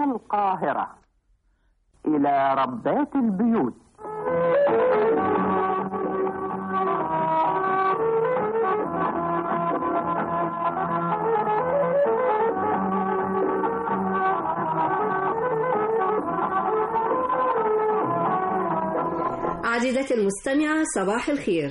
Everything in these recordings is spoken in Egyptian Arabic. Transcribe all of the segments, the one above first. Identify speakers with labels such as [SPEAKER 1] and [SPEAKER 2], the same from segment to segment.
[SPEAKER 1] القاهرة إلى ربات البيوت
[SPEAKER 2] عزيزتي المستمعة صباح الخير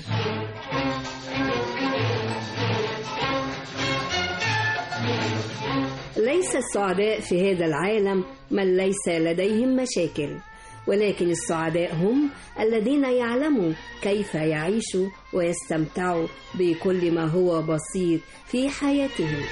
[SPEAKER 2] ليس السعداء في هذا العالم من ليس لديهم مشاكل ولكن السعداء هم الذين يعلموا كيف يعيشوا ويستمتعوا بكل ما هو بسيط في حياتهم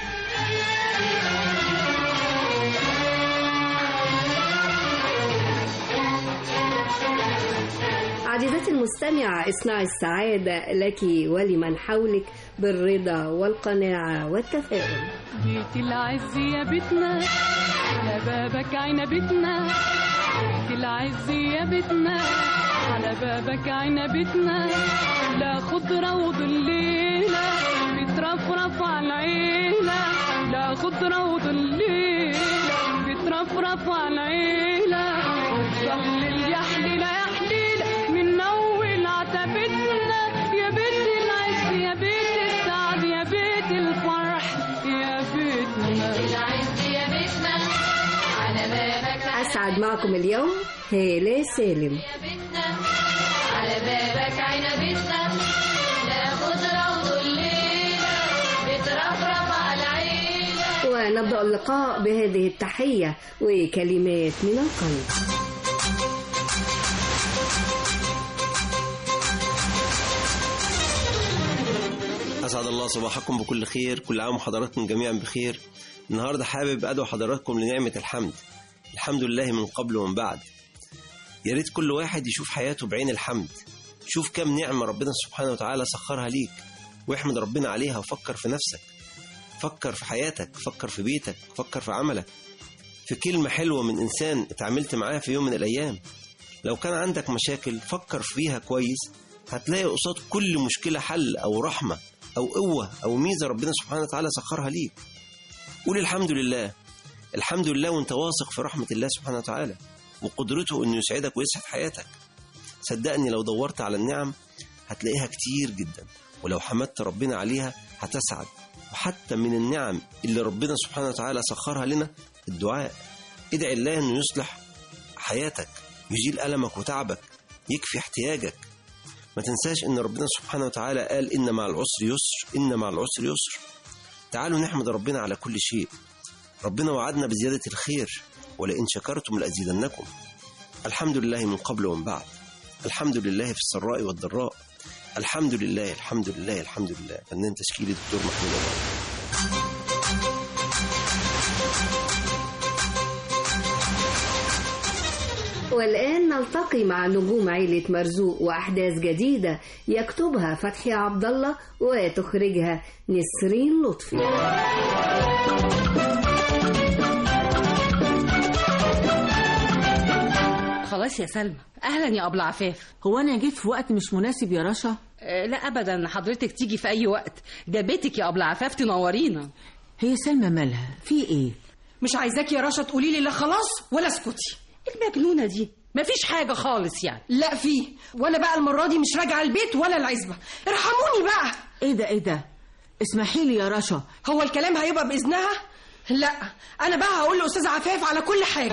[SPEAKER 2] عزيزتي المستمعة اصنعي السعادة لك ولمن حولك بالرضا والقناعة والتفاؤل
[SPEAKER 3] بيت العز يا بيتنا على بابك عنبتنا بيت العز يا بيتنا على بابك عنبتنا لا خضرة وظليلة بترفرف على العيلة لا خضرة وظليلة بترفرف على العيلة وتظلل يا حليلة يا حليلة من أول عتبتنا يا بيت العز يا بيت السعد يا بيت الفرح يا بيتنا
[SPEAKER 4] العز يا بيتنا على بابك
[SPEAKER 2] أسعد معكم اليوم هالة سالم
[SPEAKER 4] يا بيتنا على بابك عنبتنا لا خضرة وظليلة بترفرف على العيلة
[SPEAKER 2] ونبدأ اللقاء بهذه التحية وكلمات من القلب
[SPEAKER 5] أسعد الله صباحكم بكل خير كل عام وحضراتكم جميعا بخير النهاردة حابب أدعو حضراتكم لنعمة الحمد الحمد لله من قبل ومن بعد يا ريت كل واحد يشوف حياته بعين الحمد شوف كم نعمة ربنا سبحانه وتعالى سخرها ليك واحمد ربنا عليها وفكر في نفسك فكر في حياتك فكر في بيتك فكر في عملك في كلمة حلوة من إنسان اتعاملت معاه في يوم من الأيام لو كان عندك مشاكل فكر فيها كويس هتلاقي قصاد كل مشكلة حل أو رحمة أو قوة أو ميزة ربنا سبحانه وتعالى سخرها ليك قول الحمد لله الحمد لله وانت واثق في رحمة الله سبحانه وتعالى وقدرته انه يسعدك ويسعد حياتك صدقني لو دورت على النعم هتلاقيها كتير جدا ولو حمدت ربنا عليها هتسعد وحتى من النعم اللي ربنا سبحانه وتعالى سخرها لنا الدعاء ادعي الله انه يصلح حياتك يزيل ألمك وتعبك يكفي احتياجك ما تنساش ان ربنا سبحانه وتعالى قال ان مع العسر يسر ان مع العسر يسر تعالوا نحمد ربنا على كل شيء ربنا وعدنا بزيادة الخير ولئن شكرتم لأزيدنكم الحمد لله من قبل ومن بعد الحمد لله في السراء والضراء الحمد لله الحمد لله الحمد لله فنان تشكيلي دكتور محمود الله
[SPEAKER 2] والآن نلتقي مع نجوم عيلة مرزوق وأحداث جديدة يكتبها فتحي عبد الله وتخرجها نسرين لطفي
[SPEAKER 6] خلاص يا سلمى اهلا يا ابله عفاف
[SPEAKER 7] هو انا جيت في وقت مش مناسب يا رشا
[SPEAKER 6] أه لا ابدا حضرتك تيجي في اي وقت ده بيتك يا ابله عفاف تنورينا
[SPEAKER 7] هي سلمى مالها في ايه
[SPEAKER 8] مش عايزاك يا رشا تقولي لي لا خلاص ولا اسكتي
[SPEAKER 6] المجنونه دي مفيش حاجه خالص يعني
[SPEAKER 8] لا فيه وانا بقى المره دي مش راجعه البيت ولا العزبه ارحموني بقى
[SPEAKER 7] ايه ده ايه ده اسمحي لي يا رشا
[SPEAKER 8] هو الكلام هيبقى باذنها لا انا بقى هقول لاستاذ عفاف على كل حاجه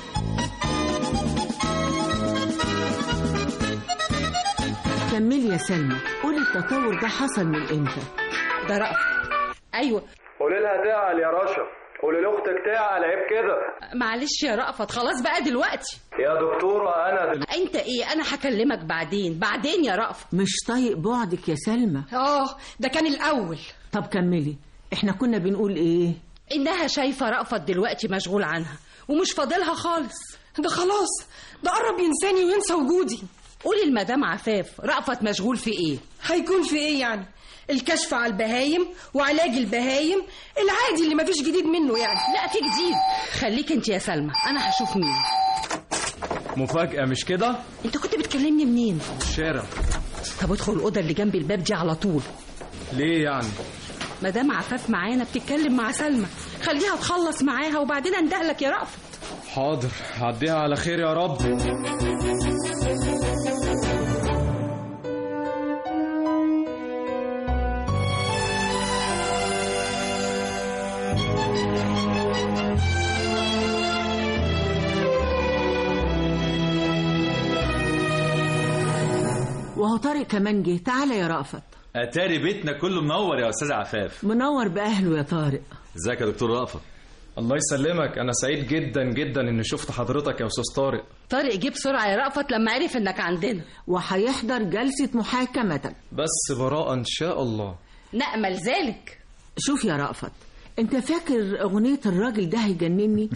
[SPEAKER 7] كملي يا سلمى قولي التطور ده حصل من امتى
[SPEAKER 6] ده رأف ايوه
[SPEAKER 9] قولي لها تعال يا رشا قولي لاختك تعال عيب كده
[SPEAKER 6] معلش يا رأفت خلاص بقى دلوقتي
[SPEAKER 9] يا دكتوره انا دل...
[SPEAKER 6] انت ايه انا هكلمك بعدين بعدين يا رأفت
[SPEAKER 7] مش طايق بعدك يا سلمى
[SPEAKER 8] اه ده كان الاول
[SPEAKER 7] طب كملي احنا كنا بنقول ايه
[SPEAKER 6] انها شايفه رأفت دلوقتي مشغول عنها ومش فاضلها خالص
[SPEAKER 8] ده خلاص ده قرب ينساني وينسى وجودي
[SPEAKER 6] قولي المدام عفاف رأفت مشغول في ايه
[SPEAKER 8] هيكون في ايه يعني الكشف على البهايم وعلاج البهايم العادي اللي مفيش جديد منه يعني
[SPEAKER 6] لا في جديد خليك انت يا سلمى انا هشوف مين
[SPEAKER 9] مفاجاه مش كده
[SPEAKER 6] انت كنت بتكلمني منين
[SPEAKER 9] الشارع
[SPEAKER 6] طب ادخل الاوضه اللي جنب الباب دي على طول
[SPEAKER 9] ليه يعني
[SPEAKER 6] مدام عفاف معانا بتتكلم مع سلمى خليها تخلص معاها وبعدين اندهلك يا رأفت
[SPEAKER 10] حاضر عديها على خير يا رب
[SPEAKER 7] وهو طارق كمان جه تعالى يا رأفت
[SPEAKER 11] اتاري بيتنا كله منور يا استاذ عفاف
[SPEAKER 7] منور بأهله يا طارق
[SPEAKER 11] ازيك يا دكتور رأفت
[SPEAKER 10] الله يسلمك انا سعيد جدا جدا اني شفت حضرتك يا استاذ طارق
[SPEAKER 6] طارق جه بسرعه يا رأفت لما عرف انك عندنا
[SPEAKER 7] وهيحضر جلسة محاكمة
[SPEAKER 10] بس براءة ان شاء الله
[SPEAKER 6] نأمل ذلك
[SPEAKER 7] شوف يا رأفت انت فاكر اغنية الراجل ده هيجنني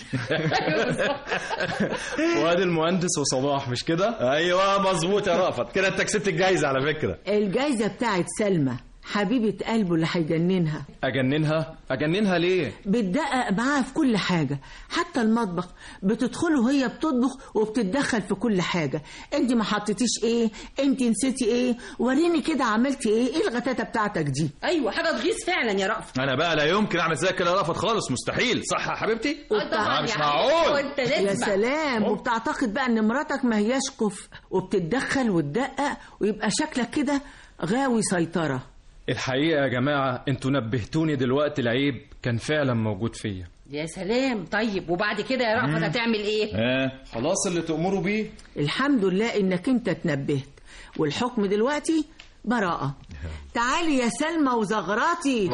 [SPEAKER 10] وادي المهندس وصباح مش كده
[SPEAKER 11] ايوه مظبوط يا رأفت كده انت كسبت الجايزه على فكره
[SPEAKER 7] الجايزة بتاعت سلمى حبيبة قلبه اللي هيجننها
[SPEAKER 10] اجننها اجننها ليه
[SPEAKER 7] بتدقق معاها في كل حاجة حتى المطبخ بتدخله وهي بتطبخ وبتتدخل في كل حاجة انت ما حطيتيش ايه انت نسيتي ايه وريني كده عملتي ايه ايه الغتاتة بتاعتك دي
[SPEAKER 6] ايوه حاجه تغيظ فعلا يا رأفت
[SPEAKER 11] انا بقى لا يمكن اعمل زي كده يا رأفت خالص مستحيل صح يا حبيبتي
[SPEAKER 6] طبعا
[SPEAKER 11] مش
[SPEAKER 6] يا
[SPEAKER 11] معقول.
[SPEAKER 6] حبيبي، وانت
[SPEAKER 7] يا
[SPEAKER 6] نسمع.
[SPEAKER 7] سلام وبتعتقد بقى ان مراتك ما هياش كفء وبتتدخل وتدقق ويبقى شكلك كده غاوي سيطرة
[SPEAKER 10] الحقيقة يا جماعة انتوا نبهتوني دلوقتي العيب كان فعلا موجود فيا
[SPEAKER 6] يا سلام طيب وبعد كده يا رأفت هتعمل ايه
[SPEAKER 11] ها
[SPEAKER 10] خلاص اللي تأمروا بيه
[SPEAKER 7] الحمد لله انك انت اتنبهت والحكم دلوقتي براءة تعالي يا سلمى وزغراتي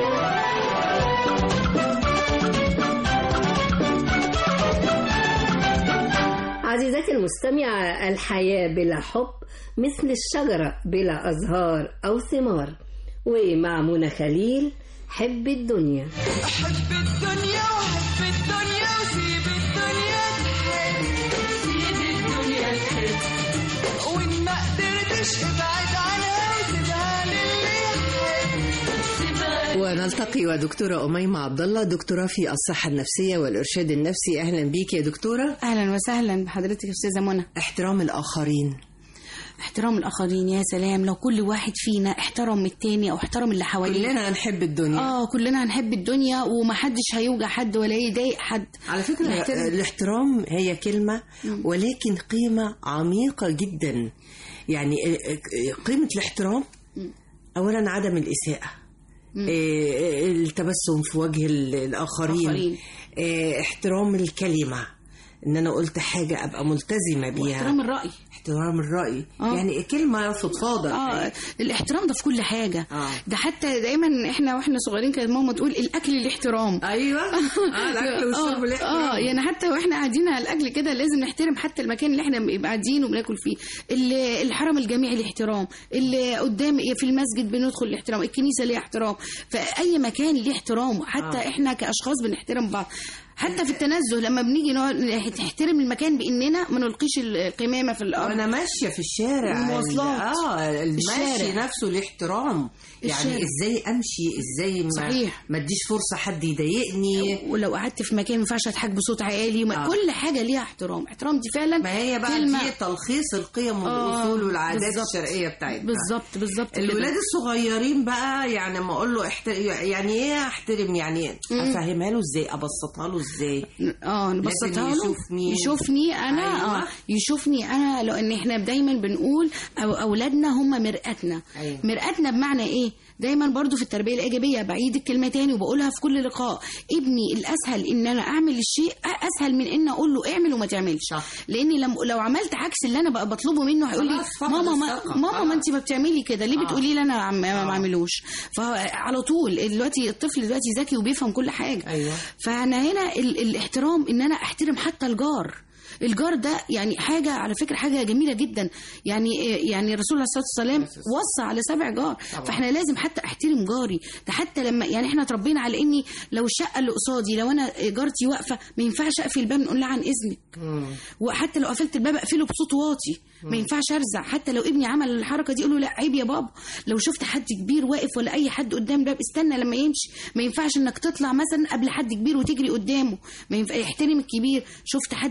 [SPEAKER 2] عزيزتي المستمعة الحياة بلا حب مثل الشجرة بلا أزهار أو ثمار ومع منى خليل حب الدنيا
[SPEAKER 12] أحب الدنيا وأحب الدنيا وسيب الدنيا تحب سيب الدنيا تحب وإن ما قدرتش ابعد عنها وسيبها للي يحب سيبها
[SPEAKER 13] ونلتقي ودكتورة أميمة عبد الله دكتوراه في الصحة النفسية والإرشاد النفسي أهلا بيك يا دكتورة
[SPEAKER 14] اهلا وسهلا بحضرتك يا استاذه منى
[SPEAKER 13] احترام الآخرين
[SPEAKER 14] احترام الاخرين يا سلام لو كل واحد فينا احترم التاني او احترم اللي حواليه
[SPEAKER 13] كلنا هنحب الدنيا
[SPEAKER 14] اه كلنا هنحب الدنيا ومحدش هيوجع حد ولا يضايق حد
[SPEAKER 13] على فكرة
[SPEAKER 14] نحترم.
[SPEAKER 13] الاحترام هي كلمة ولكن قيمة عميقة جدا يعني قيمة الاحترام أولا عدم الإساءة إيه، التبسم في وجه ال- الآخرين
[SPEAKER 14] آخرين.
[SPEAKER 13] إيه، احترام الكلمة إن أنا قلت حاجة أبقى ملتزمة بيها
[SPEAKER 14] واحترام الراي
[SPEAKER 13] احترام الرأي
[SPEAKER 14] آه.
[SPEAKER 13] يعني كلمة فضفاضة
[SPEAKER 14] اه الاحترام ده في كل حاجه
[SPEAKER 13] آه.
[SPEAKER 14] ده حتى دايما احنا واحنا صغيرين كانت ماما تقول الاكل الاحترام
[SPEAKER 13] ايوه اه الاكل والشرب
[SPEAKER 14] اه
[SPEAKER 13] الاحترام
[SPEAKER 14] اه يعني حتى واحنا قاعدين على الاكل كده لازم نحترم حتى المكان اللي احنا بنبقى قاعدين وبناكل فيه ال- الحرم الجامعي الاحترام اللي قدام في المسجد بندخل الاحترام الكنيسه ليها احترام فاي مكان ليه احترام حتى
[SPEAKER 13] آه.
[SPEAKER 14] احنا كاشخاص بنحترم بعض حتى في التنزه لما بنيجي نقعد نحترم المكان باننا ما نلقيش القمامه في الارض
[SPEAKER 13] وانا ماشيه في الشارع
[SPEAKER 14] المواصلات.
[SPEAKER 13] اه المشي
[SPEAKER 14] الشارع.
[SPEAKER 13] نفسه له احترام يعني
[SPEAKER 14] الشارع.
[SPEAKER 13] ازاي امشي ازاي ما
[SPEAKER 14] صحيح.
[SPEAKER 13] ما اديش فرصه حد يضايقني
[SPEAKER 14] ولو قعدت في مكان ما ينفعش اضحك بصوت عالي وما
[SPEAKER 13] آه.
[SPEAKER 14] كل حاجه ليها احترام احترام دي فعلا
[SPEAKER 13] ما هي بقى
[SPEAKER 14] كلمة-
[SPEAKER 13] دي تلخيص القيم
[SPEAKER 14] آه،
[SPEAKER 13] والاصول والعادات
[SPEAKER 14] بالظبط.
[SPEAKER 13] الشرقيه بتاعتنا
[SPEAKER 14] بالظبط بالظبط كده.
[SPEAKER 13] الولاد الصغيرين بقى يعني ما اقول له احتر... يعني ايه احترم يعني ايه افهمها له ازاي ابسطها له ازاي
[SPEAKER 14] اه نبسطها
[SPEAKER 13] لازم
[SPEAKER 14] له
[SPEAKER 13] يشوفني
[SPEAKER 14] يشوفني انا
[SPEAKER 13] أيوة.
[SPEAKER 14] اه يشوفني انا لان احنا دايما بنقول أو اولادنا هم مرآتنا
[SPEAKER 13] أيوة.
[SPEAKER 14] مرآتنا بمعنى ايه دايما برضو في التربيه الايجابيه بعيد الكلمه تاني وبقولها في كل لقاء ابني الاسهل ان انا اعمل الشيء اسهل من ان اقول له اعمل وما تعملش
[SPEAKER 13] صح.
[SPEAKER 14] لان لم لو عملت عكس اللي انا بقى بطلبه منه هيقول لي
[SPEAKER 13] خلاص فقد
[SPEAKER 14] ماما ما
[SPEAKER 13] الثقة.
[SPEAKER 14] ماما ما انت ما بتعملي كده ليه
[SPEAKER 13] آه.
[SPEAKER 14] بتقولي لي انا عم- ما بعملوش فعلى طول دلوقتي الطفل دلوقتي ذكي وبيفهم كل حاجه
[SPEAKER 13] ايوه
[SPEAKER 14] فانا هنا ال الاحترام ان انا احترم حتى الجار الجار ده يعني حاجة على فكرة حاجة جميلة جدا يعني يعني الرسول عليه الصلاة والسلام وصى على سبع جار فاحنا لازم حتى احترم جاري ده حتى لما يعني احنا اتربينا على اني لو الشقة اللي قصادي لو انا جارتي واقفة ما ينفعش اقفل الباب نقول لها عن اذنك وحتى لو قفلت الباب اقفله بصوت واطي ما ينفعش ارزع حتى لو ابني عمل الحركه دي اقول له لا عيب يا بابا لو شفت حد كبير واقف ولا اي حد قدام الباب استنى لما يمشي ما ينفعش انك تطلع مثلا قبل حد كبير وتجري قدامه ما ينفع يحترم الكبير شفت حد كبير شايل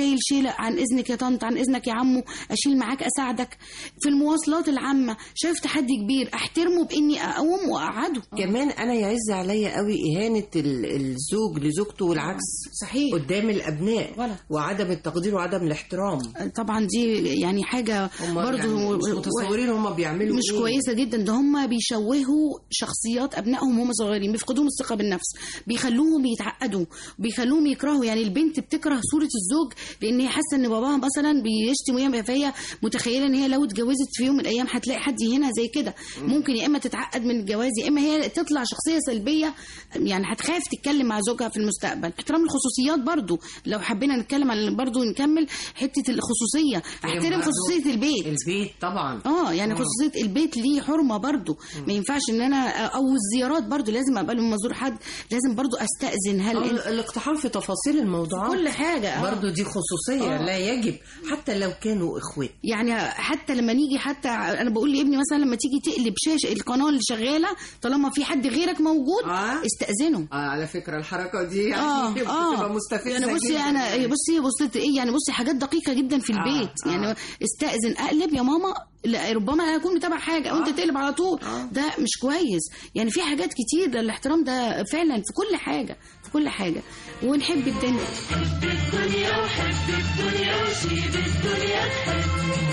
[SPEAKER 14] شايل شيله عن اذنك يا طنط عن اذنك يا عمو اشيل معاك اساعدك في المواصلات العامه شايف تحدي كبير احترمه باني اقوم واقعده
[SPEAKER 13] كمان انا يعز عليا قوي اهانه ال- الزوج لزوجته والعكس
[SPEAKER 14] صحيح
[SPEAKER 13] قدام الابناء
[SPEAKER 14] غلط.
[SPEAKER 13] وعدم التقدير وعدم الاحترام
[SPEAKER 14] طبعا دي يعني حاجه برضو
[SPEAKER 13] يعني مش متصورين هم بيعملوا
[SPEAKER 14] مش
[SPEAKER 13] إيه.
[SPEAKER 14] كويسه جدا ده هم بيشوهوا شخصيات ابنائهم وهم صغيرين بيفقدوهم الثقه بالنفس بيخلوهم يتعقدوا بيخلوهم يكرهوا يعني البنت بتكره صوره الزوج لان هي حاسه ان باباها مثلا بيشتم وهي فهي متخيله ان هي لو اتجوزت في يوم من الايام هتلاقي حد يهينها زي كده ممكن يا اما تتعقد من الجواز يا اما هي تطلع شخصيه سلبيه يعني هتخاف تتكلم مع زوجها في المستقبل احترام الخصوصيات برضو لو حبينا نتكلم عن برضو نكمل حته الخصوصيه احترم
[SPEAKER 13] برضو
[SPEAKER 14] خصوصيه البيت
[SPEAKER 13] البيت طبعا
[SPEAKER 14] اه يعني
[SPEAKER 13] مم.
[SPEAKER 14] خصوصيه البيت ليه حرمه برضو ما ينفعش ان انا او الزيارات برضو لازم ابقى لما ازور حد لازم برضو استاذن هل
[SPEAKER 13] أو
[SPEAKER 14] إنت-
[SPEAKER 13] الاقتحام في تفاصيل الموضوعات
[SPEAKER 14] كل حاجة، آه.
[SPEAKER 13] برضو دي خصوصية
[SPEAKER 14] آه.
[SPEAKER 13] لا يجب حتى لو كانوا اخوات
[SPEAKER 14] يعني حتى لما نيجي حتى انا بقول لابني مثلا لما تيجي تقلب شاشه القناه اللي شغاله طالما في حد غيرك موجود
[SPEAKER 13] آه.
[SPEAKER 14] استاذنه
[SPEAKER 13] اه على فكرة الحركة دي يعني
[SPEAKER 14] اه
[SPEAKER 13] بتبقى
[SPEAKER 14] اه
[SPEAKER 13] مستفزة
[SPEAKER 14] يعني بصي
[SPEAKER 13] جداً.
[SPEAKER 14] انا بصي بصيت ايه يعني بصي حاجات دقيقه جدا في البيت
[SPEAKER 13] آه.
[SPEAKER 14] يعني استاذن اقلب يا ماما لا ربما انا اكون متابع حاجه وانت تقلب على طول ده مش كويس يعني في حاجات كتير الاحترام ده فعلا في كل حاجه في كل حاجه ونحب الدنيا
[SPEAKER 12] الدنيا وحب الدنيا وسيب الدنيا تحب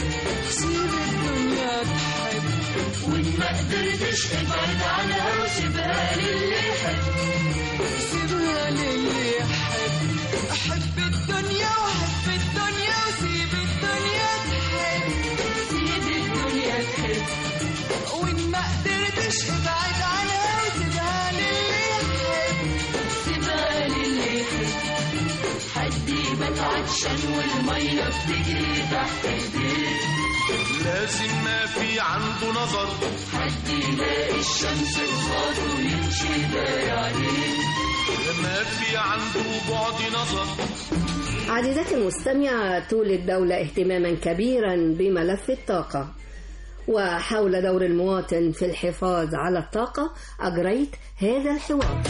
[SPEAKER 12] سيب الدنيا تحب وإن ما قدرتش ابعد عنها وسيبها للي يحب سيبها للي يحب أحب الدنيا وحب الدنيا وسيب الدنيا تحب سيب الدنيا تحب وإن ما قدرتش ابعد عنها وسيبها للي يحب سيبها للي يحب حد يبات عطشان والمية بتجري تحت البيت
[SPEAKER 15] لازم ما في عنده نظر
[SPEAKER 12] حد يلاقي الشمس قصاده ويمشي داير عليه
[SPEAKER 15] ما في عنده بعد نظر
[SPEAKER 2] عزيزتي المستمعة تولي الدولة اهتماما كبيرا بملف الطاقة وحول دور المواطن في الحفاظ على الطاقة أجريت هذا الحوار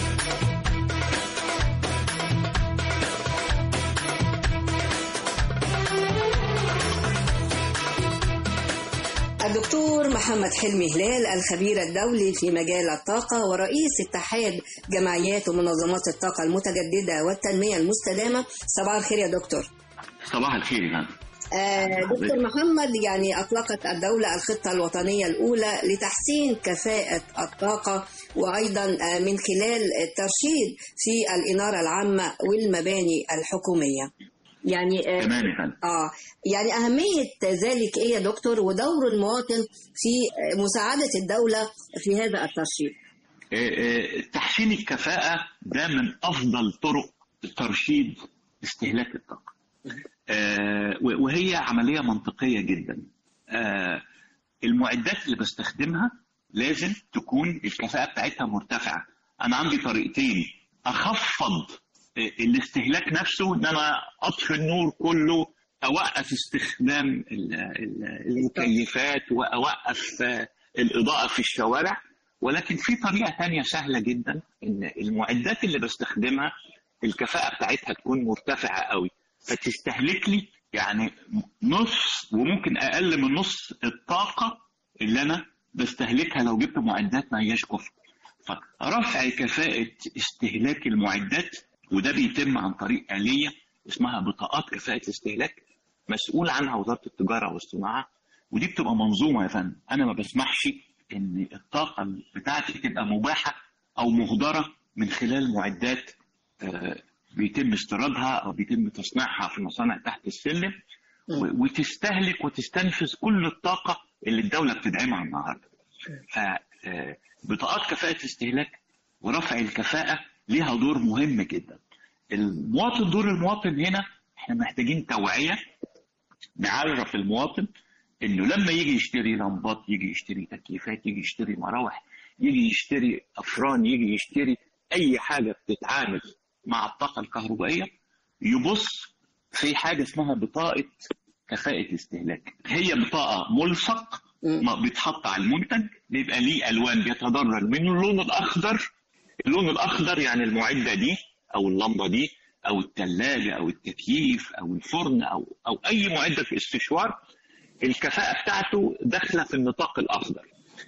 [SPEAKER 2] الدكتور محمد حلمي هلال الخبير الدولي في مجال الطاقة ورئيس اتحاد جمعيات ومنظمات الطاقة المتجددة والتنمية المستدامة صباح الخير يا دكتور
[SPEAKER 16] صباح الخير يا فندم
[SPEAKER 2] آه، دكتور محمد يعني أطلقت الدولة الخطة الوطنية الأولى لتحسين كفاءة الطاقة وأيضا آه، من خلال الترشيد في الإنارة العامة والمباني الحكومية يعني آه،
[SPEAKER 16] تمام يا فندم
[SPEAKER 2] اه يعني أهمية ذلك إيه يا دكتور ودور المواطن في آه، مساعدة الدولة في هذا الترشيد
[SPEAKER 16] آه، آه، تحسين الكفاءة ده من أفضل طرق ترشيد استهلاك الطاقة آه، و- وهي عملية منطقية جدا آه، المعدات اللي بستخدمها لازم تكون الكفاءة بتاعتها مرتفعة أنا عندي طريقتين أخفض آه، الاستهلاك نفسه إن أنا أطفي النور كله أوقف استخدام ال- ال- المكيفات وأوقف آه، الإضاءة في الشوارع ولكن في طريقة تانية سهلة جدا إن المعدات اللي بستخدمها الكفاءة بتاعتها تكون مرتفعة قوي فتستهلك لي يعني نص وممكن أقل من نص الطاقة اللي أنا بستهلكها لو جبت معدات ما هياش كفء فرفع كفاءة استهلاك المعدات وده بيتم عن طريق آلية اسمها بطاقات كفاءة الاستهلاك مسؤول عنها وزارة التجارة والصناعة ودي بتبقى منظومة يا فندم أنا ما بسمحش إن الطاقة بتاعتي تبقى مباحة أو مهدرة من خلال معدات آه، بيتم استيرادها أو بيتم تصنيعها في مصانع تحت السلم و- وتستهلك وتستنفذ كل الطاقة اللي الدولة بتدعمها النهاردة فبطاقات كفاءة الاستهلاك ورفع الكفاءة ليها دور مهم جدا المواطن دور المواطن هنا احنا محتاجين توعية نعرف المواطن انه لما يجي يشتري لمبات يجي يشتري تكييفات يجي يشتري مراوح يجي يشتري افران يجي يشتري اي حاجة بتتعامل مع الطاقة الكهربائية يبص في حاجة اسمها بطاقة كفاءة استهلاك هي بطاقة ملصق ما بيتحط على المنتج بيبقى ليه الوان بيتضرر من اللون الاخضر اللون الاخضر يعني المعده دي او اللمبه دي او الثلاجه او التكييف او الفرن او او اي معده في استشوار الكفاءه بتاعته داخله في النطاق الاخضر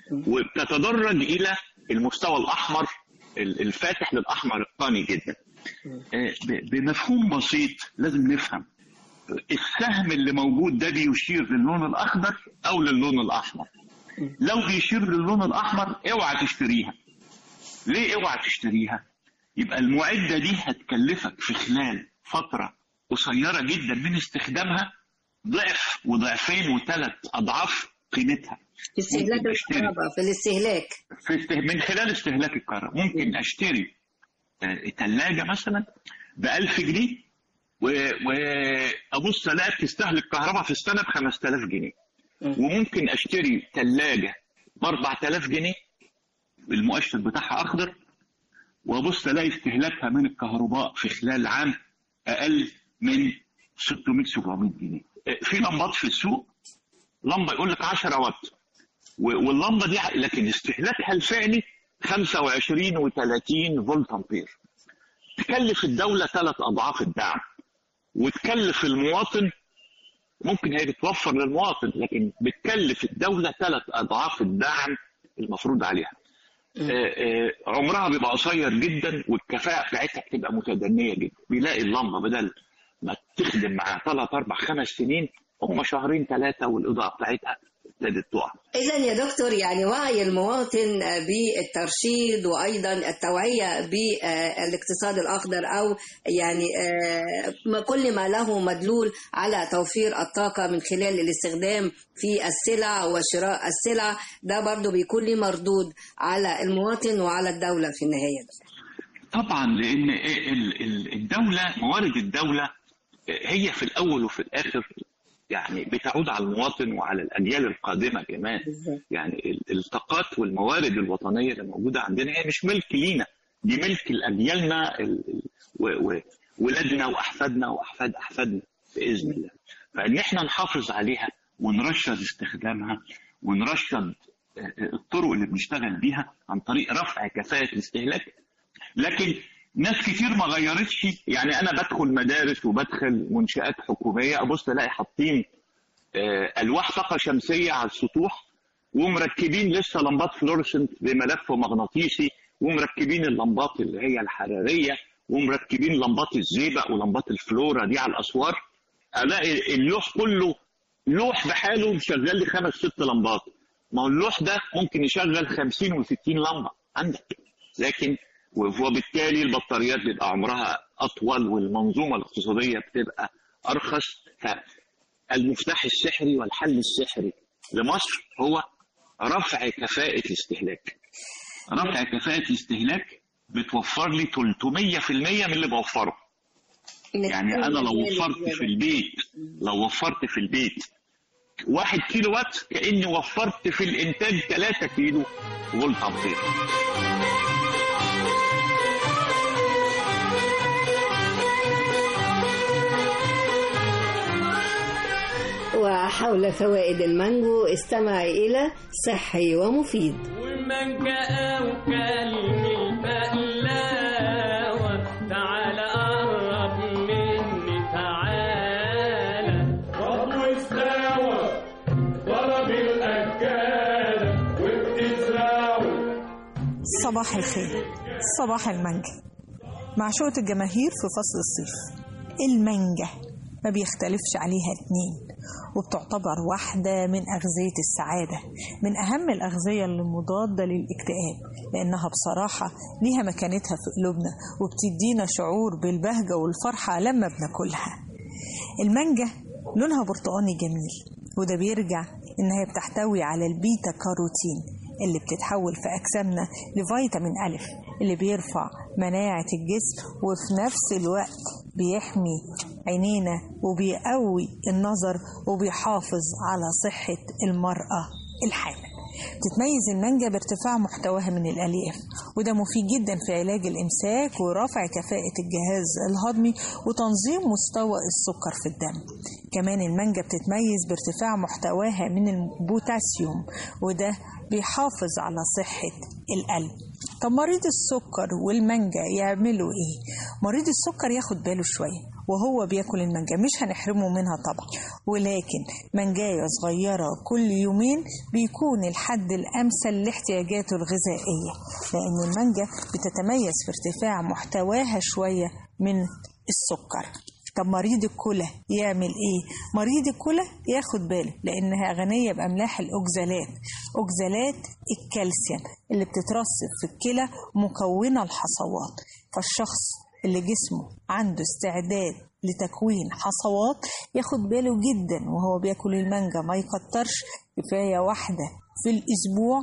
[SPEAKER 16] وبتتدرج الى المستوى الاحمر ال- الفاتح للاحمر القاني جدا آه، ب- بمفهوم بسيط لازم نفهم السهم اللي موجود ده بيشير للون الاخضر او للون الاحمر لو بيشير للون الاحمر اوعى تشتريها ليه اوعى تشتريها يبقى المعده دي هتكلفك في خلال فتره قصيره جدا من استخدامها ضعف وضعفين وثلاث اضعاف قيمتها
[SPEAKER 2] في استهلاك
[SPEAKER 16] ممكن أشتري.
[SPEAKER 2] الكهرباء في الاستهلاك
[SPEAKER 16] في استه... من خلال استهلاك الكهرباء ممكن اشتري ثلاجه مثلا ب 1000 جنيه و- وابص الاقي بتستهلك كهرباء في السنه ب 5000 جنيه وممكن اشتري ثلاجه ب 4000 جنيه المؤشر بتاعها اخضر وابص الاقي استهلاكها من الكهرباء في خلال عام اقل من 600 700 جنيه في لمبات في السوق لمبه يقول لك 10 واط و- واللمبه دي لكن استهلاكها الفعلي 25 و30 فولت امبير تكلف الدوله ثلاث اضعاف الدعم وتكلف المواطن ممكن هي بتوفر للمواطن لكن بتكلف الدوله ثلاث اضعاف الدعم المفروض عليها آه، آه، عمرها بيبقى قصير جدا والكفاءه بتاعتها بتبقى متدنيه جدا بيلاقي اللمبه بدل ما تخدم معاه ثلاث اربع خمس سنين هم شهرين ثلاثه والاضاءه بتاعتها ابتدت تقع
[SPEAKER 2] إذا يا دكتور يعني وعي المواطن بالترشيد وأيضا التوعية بالاقتصاد الأخضر أو يعني آه، ما- كل ما له مدلول على توفير الطاقة من خلال الاستخدام في السلع وشراء السلع ده برضو بيكون ليه مردود على المواطن وعلى الدولة في النهاية
[SPEAKER 16] طبعا لان ال- ال- الدوله موارد الدوله هي في الاول وفي الاخر يعني بتعود على المواطن وعلى الاجيال القادمه كمان يعني ال- الطاقات والموارد الوطنيه اللي موجوده عندنا هي مش ملك لينا دي ملك لاجيالنا ال- ال- و- و- ولادنا واحفادنا واحفاد احفادنا باذن الله فان احنا نحافظ عليها ونرشد استخدامها ونرشد آه، آه، الطرق اللي بنشتغل بيها عن طريق رفع كفاءه الاستهلاك لكن ناس كتير ما غيرتش يعني انا بدخل مدارس وبدخل منشات حكوميه ابص الاقي حاطين آه، الواح طاقه شمسيه على السطوح ومركبين لسه لمبات فلورسنت بملف مغناطيسي ومركبين اللمبات اللي هي الحراريه ومركبين لمبات الزئبق ولمبات الفلورا دي على الاسوار الاقي اللوح كله لوح بحاله مشغل لي خمس ست لمبات ما هو اللوح ده ممكن يشغل 50 و60 لمبه عندك لكن وبالتالي البطاريات بيبقى عمرها اطول والمنظومه الاقتصاديه بتبقى ارخص فالمفتاح السحري والحل السحري لمصر هو رفع كفاءه الاستهلاك رفع كفاءه الاستهلاك بتوفر لي 300% من اللي بوفره يعني انا لو وفرت في البيت لو وفرت في البيت واحد كيلو وات كاني وفرت في الانتاج 3 كيلو فولت امبير
[SPEAKER 2] وحول فوائد المانجو استمع إلى صحي ومفيد
[SPEAKER 12] والمانجا وكلم البقلاوة تعالى قرب مني تعالى رب واستوى ضرب الأكالة وبتزرعه
[SPEAKER 17] صباح الخير صباح المانجا معشوقة الجماهير في فصل الصيف المانجا ما بيختلفش عليها اتنين وبتعتبر واحدة من أغذية السعادة من أهم الأغذية المضادة للاكتئاب لأنها بصراحة ليها مكانتها في قلوبنا وبتدينا شعور بالبهجة والفرحة لما بناكلها المانجا لونها برتقاني جميل وده بيرجع إنها بتحتوي على البيتا كاروتين اللي بتتحول في أجسامنا لفيتامين ألف اللي بيرفع مناعة الجسم وفي نفس الوقت بيحمي عينينا وبيقوي النظر وبيحافظ على صحة المرأة الحامل تتميز المانجا بارتفاع محتواها من الألياف وده مفيد جدا في علاج الإمساك ورفع كفاءة الجهاز الهضمي وتنظيم مستوى السكر في الدم كمان المانجا بتتميز بارتفاع محتواها من البوتاسيوم وده بيحافظ على صحة القلب طب مريض السكر والمانجا يعملوا ايه مريض السكر ياخد باله شويه وهو بياكل المانجا مش هنحرمه منها طبعا ولكن منجاية صغيرة كل يومين بيكون الحد الأمثل لاحتياجاته الغذائية لأن المانجا بتتميز في ارتفاع محتواها شوية من السكر طب مريض الكلى يعمل ايه مريض الكلى ياخد باله لانها غنيه باملاح الاوكزالات اوكزالات الكالسيوم اللي بتترسب في الكلى مكونه الحصوات فالشخص اللي جسمه عنده استعداد لتكوين حصوات ياخد باله جدا وهو بياكل المانجا ما يكترش كفايه واحده في الاسبوع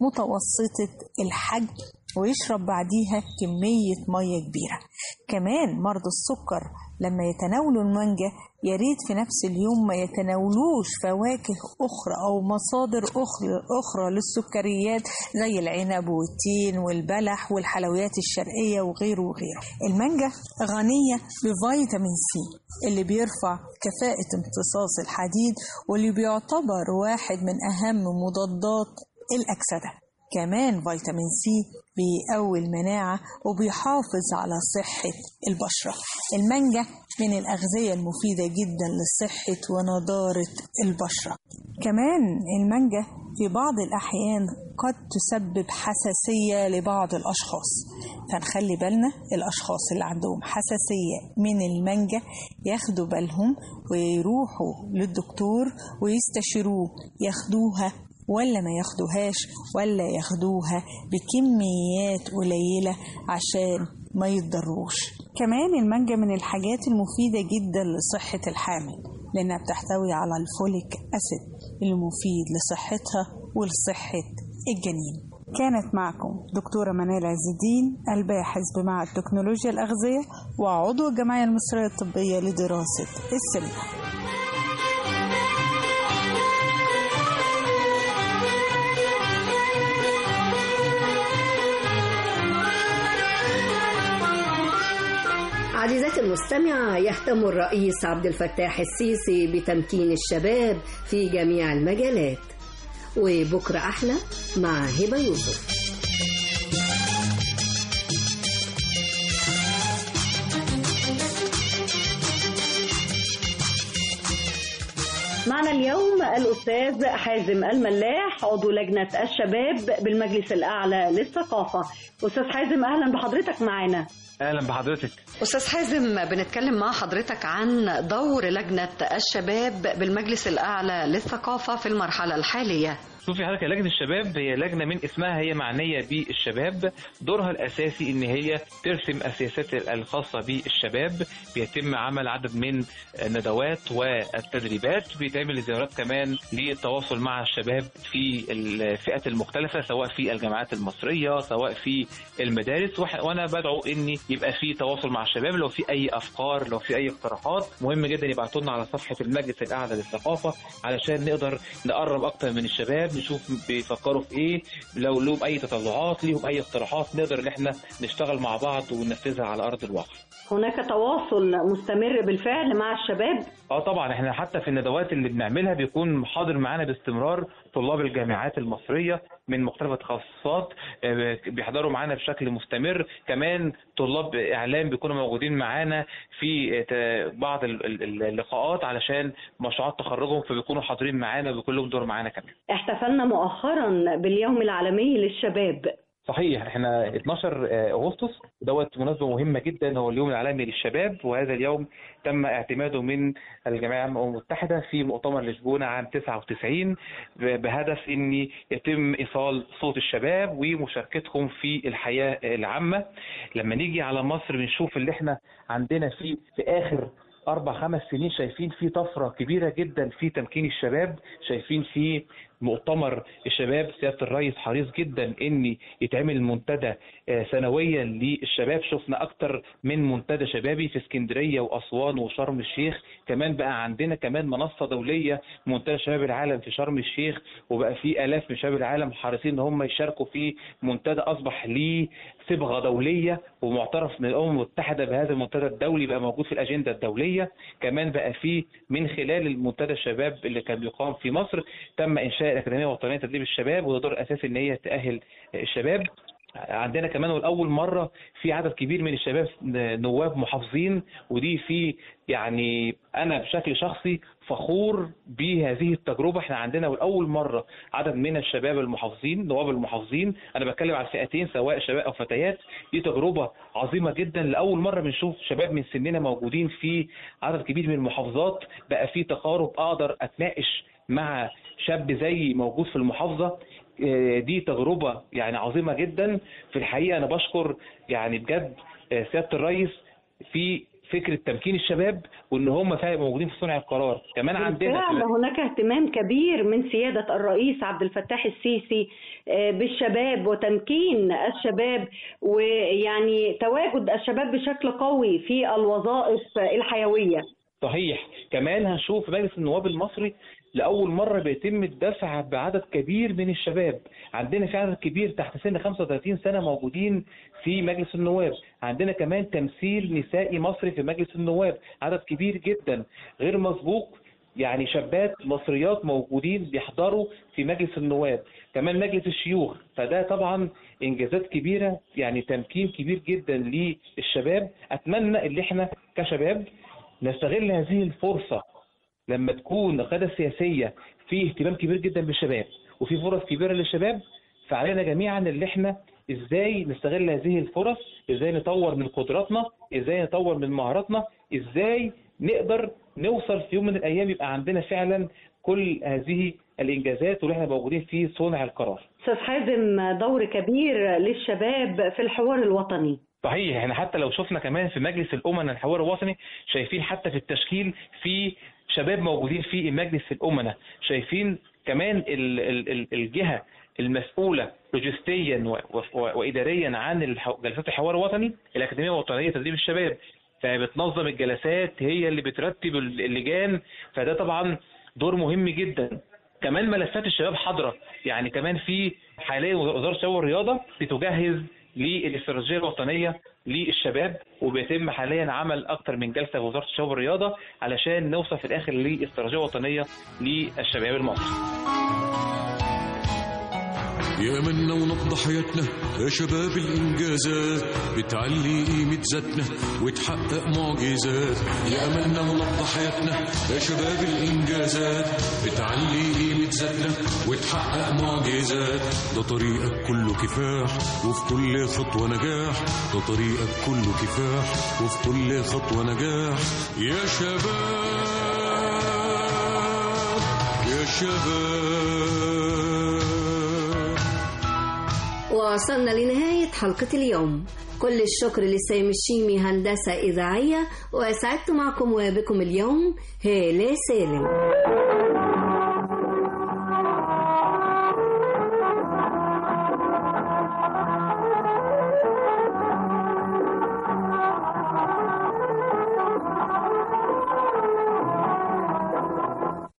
[SPEAKER 17] متوسطه الحجم ويشرب بعديها كميه ميه كبيره كمان مرضى السكر لما يتناولوا المانجا يا ريت في نفس اليوم ما يتناولوش فواكه أخرى أو مصادر أخرى, أخرى للسكريات زي العنب والتين والبلح والحلويات الشرقية وغيره وغيره المانجا غنية بفيتامين سي اللي بيرفع كفاءة امتصاص الحديد واللي بيعتبر واحد من أهم مضادات الأكسدة كمان فيتامين سي بيقوي المناعة وبيحافظ على صحة البشرة المانجا من الأغذية المفيدة جدا لصحة ونضارة البشرة كمان المانجا في بعض الأحيان قد تسبب حساسية لبعض الأشخاص فنخلي بالنا الأشخاص اللي عندهم حساسية من المانجا ياخدوا بالهم ويروحوا للدكتور ويستشيروه ياخدوها ولا ما ياخدوهاش ولا ياخدوها بكميات قليلة عشان ما يتضروش كمان المانجا من الحاجات المفيدة جدا لصحة الحامل لأنها بتحتوي على الفوليك أسيد المفيد لصحتها ولصحة الجنين كانت معكم دكتورة منال عز الدين الباحث بمعهد تكنولوجيا الأغذية وعضو الجمعية المصرية الطبية لدراسة السمنة
[SPEAKER 2] عزيزاتي المستمعة يهتم الرئيس عبد الفتاح السيسي بتمكين الشباب في جميع المجالات وبكرة أحلى مع هبة يوسف
[SPEAKER 18] معنا اليوم الأستاذ حازم الملاح عضو لجنة الشباب بالمجلس الأعلى للثقافة أستاذ حازم أهلا بحضرتك معنا
[SPEAKER 11] اهلا بحضرتك
[SPEAKER 6] أستاذ حازم بنتكلم مع حضرتك عن دور لجنة الشباب بالمجلس الأعلى للثقافة في المرحلة الحالية
[SPEAKER 11] شوفي حضرتك لجنه الشباب هي لجنه من اسمها هي معنيه بالشباب دورها الاساسي ان هي ترسم السياسات الخاصه بالشباب بيتم عمل عدد من الندوات والتدريبات بيتعمل زيارات كمان للتواصل مع الشباب في الفئات المختلفه سواء في الجامعات المصريه سواء في المدارس وانا بدعو ان يبقى في تواصل مع الشباب لو في اي افكار لو في اي اقتراحات مهم جدا يبعتوا لنا على صفحه المجلس الاعلى للثقافه علشان نقدر نقرب اكتر من الشباب نشوف بيفكروا في ايه لو لهم اي تطلعات ليهم اي اقتراحات نقدر ان احنا نشتغل مع بعض وننفذها على ارض الواقع
[SPEAKER 18] هناك تواصل مستمر بالفعل مع الشباب
[SPEAKER 11] اه طبعا احنا حتى في الندوات اللي بنعملها بيكون حاضر معانا باستمرار طلاب الجامعات المصريه من مختلف التخصصات بيحضروا معانا بشكل مستمر كمان طلاب اعلام بيكونوا موجودين معانا في بعض اللقاءات علشان مشروعات تخرجهم فبيكونوا حاضرين معانا وبيكون لهم دور معانا كمان
[SPEAKER 18] احتفلنا مؤخرا باليوم العالمي للشباب
[SPEAKER 11] صحيح احنا 12 اغسطس دوت مناسبه مهمه جدا هو اليوم العالمي للشباب وهذا اليوم تم اعتماده من الجمعيه الامم المتحده في مؤتمر لشبونه عام 99 بهدف ان يتم ايصال صوت الشباب ومشاركتهم في الحياه العامه لما نيجي على مصر بنشوف اللي احنا عندنا في في اخر اربع خمس سنين شايفين في طفره كبيره جدا في تمكين الشباب شايفين في مؤتمر الشباب سياده الرئيس حريص جدا ان يتعمل منتدى آه، سنويا للشباب شفنا اكتر من منتدى شبابي في اسكندريه واسوان وشرم الشيخ كمان بقى عندنا كمان منصه دوليه منتدى شباب العالم في شرم الشيخ وبقى في الاف من شباب العالم حريصين ان هم يشاركوا في منتدى اصبح ليه صبغه دوليه ومعترف من الامم المتحده بهذا المنتدى الدولي بقى موجود في الاجنده الدوليه كمان بقى في من خلال المنتدى الشباب اللي كان بيقام في مصر تم انشاء الاكاديميه الوطنيه لتدريب الشباب وده دور اساسي ان هي تاهل الشباب عندنا كمان ولأول مرة في عدد كبير من الشباب نواب محافظين ودي في يعني أنا بشكل شخصي فخور بهذه التجربة احنا عندنا ولأول مرة عدد من الشباب المحافظين نواب المحافظين أنا بتكلم على الفئتين سواء شباب أو فتيات دي تجربة عظيمة جدا لأول مرة بنشوف شباب من سننا موجودين في عدد كبير من المحافظات بقى في تقارب أقدر أتناقش مع شاب زي موجود في المحافظة آه، دي تجربة يعني عظيمة جدا في الحقيقة أنا بشكر يعني بجد آه، سيادة الرئيس في فكرة تمكين الشباب وإن هم فعلا موجودين في صنع القرار كمان عندنا
[SPEAKER 18] بالفعل هناك اهتمام كبير من سيادة الرئيس عبد الفتاح السيسي آه، بالشباب وتمكين الشباب ويعني تواجد الشباب بشكل قوي في الوظائف الحيوية
[SPEAKER 11] صحيح كمان هنشوف مجلس النواب المصري لأول مرة بيتم الدفع بعدد كبير من الشباب عندنا في عدد كبير تحت سن 35 سنة موجودين في مجلس النواب عندنا كمان تمثيل نسائي مصري في مجلس النواب عدد كبير جدا غير مسبوق يعني شابات مصريات موجودين بيحضروا في مجلس النواب كمان مجلس الشيوخ فده طبعا انجازات كبيره يعني تمكين كبير جدا للشباب اتمنى ان احنا كشباب نستغل هذه الفرصه لما تكون القياده السياسيه في اهتمام كبير جدا بالشباب وفي فرص كبيره للشباب فعلينا جميعا اللي احنا ازاي نستغل هذه الفرص ازاي نطور من قدراتنا ازاي نطور من مهاراتنا ازاي نقدر نوصل في يوم من الايام يبقى عندنا فعلا كل هذه الانجازات واللي احنا موجودين في صنع القرار
[SPEAKER 18] استاذ حازم دور كبير للشباب في الحوار الوطني
[SPEAKER 11] صحيح احنا حتى لو شفنا كمان في مجلس الامناء الحوار الوطني شايفين حتى في التشكيل في شباب موجودين في مجلس الامناء شايفين كمان ال ال ال الجهه المسؤوله لوجستيا و- و- واداريا عن الح- جلسات الحوار الوطني الاكاديميه الوطنيه لتدريب الشباب فبتنظم الجلسات هي اللي بترتب اللجان فده طبعا دور مهم جدا كمان ملفات الشباب حاضره يعني كمان في حاليا وزاره الشباب والرياضه بتجهز للاستراتيجيه الوطنيه للشباب وبيتم حاليا عمل اكتر من جلسه في وزاره الشباب والرياضه علشان نوصل في الاخر لاستراتيجيه وطنيه للشباب المصري
[SPEAKER 19] يا منا ونبض حياتنا يا شباب الإنجازات بتعلي قيمة ذاتنا وتحقق معجزات يا منا ونبض حياتنا يا شباب الإنجازات بتعلي قيمة ذاتنا وتحقق معجزات ده طريقك كله كفاح وفي كل خطوة نجاح ده طريقك كله كفاح وفي كل خطوة نجاح يا شباب يا شباب
[SPEAKER 2] وصلنا لنهاية حلقة اليوم كل الشكر لسامي الشيمي هندسة إذاعية وأسعدت معكم وبكم اليوم هالة سالم